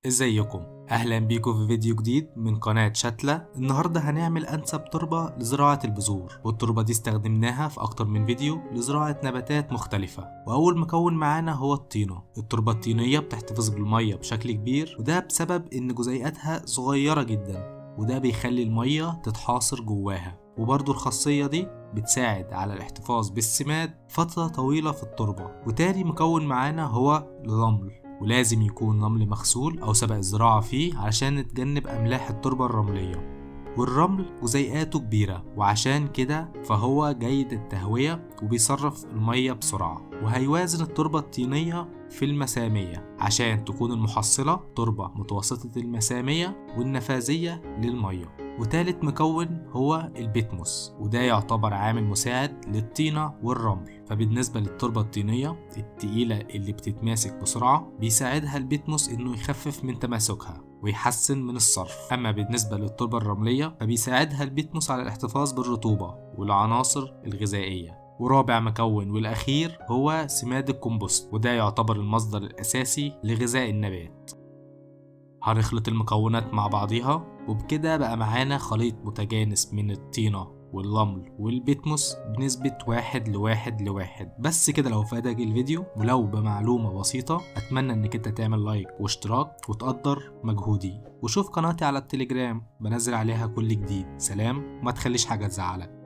ازيكم اهلا بيكم في فيديو جديد من قناة شتلة النهاردة هنعمل انسب تربة لزراعة البذور والتربة دي استخدمناها في اكتر من فيديو لزراعة نباتات مختلفة واول مكون معانا هو الطينة التربة الطينية بتحتفظ بالمية بشكل كبير وده بسبب ان جزيئاتها صغيرة جدا وده بيخلي المية تتحاصر جواها وبرضو الخاصية دي بتساعد على الاحتفاظ بالسماد فترة طويلة في التربة وتاني مكون معانا هو الرمل ولازم يكون رمل مغسول أو سبق الزراعة فيه علشان نتجنب أملاح التربة الرملية والرمل جزيئاته كبيرة وعشان كده فهو جيد التهوية وبيصرف المية بسرعة وهيوازن التربة الطينية في المسامية عشان تكون المحصلة تربة متوسطة المسامية والنفاذية للمية وتالت مكون هو البيتموس وده يعتبر عامل مساعد للطينة والرمل فبالنسبة للتربة الطينية التقيلة اللي بتتماسك بسرعة بيساعدها البيتموس انه يخفف من تماسكها ويحسن من الصرف اما بالنسبة للتربة الرملية فبيساعدها البيتموس على الاحتفاظ بالرطوبة والعناصر الغذائية ورابع مكون والأخير هو سماد الكمبوست وده يعتبر المصدر الأساسي لغذاء النبات هنخلط المكونات مع بعضيها وبكده بقى معانا خليط متجانس من الطينة والرمل والبيتموس بنسبة واحد لواحد لواحد بس كده لو فادك الفيديو ولو بمعلومة بسيطة أتمنى إنك أنت تعمل لايك واشتراك وتقدر مجهودي وشوف قناتي على التليجرام بنزل عليها كل جديد سلام وما تخليش حاجة تزعلك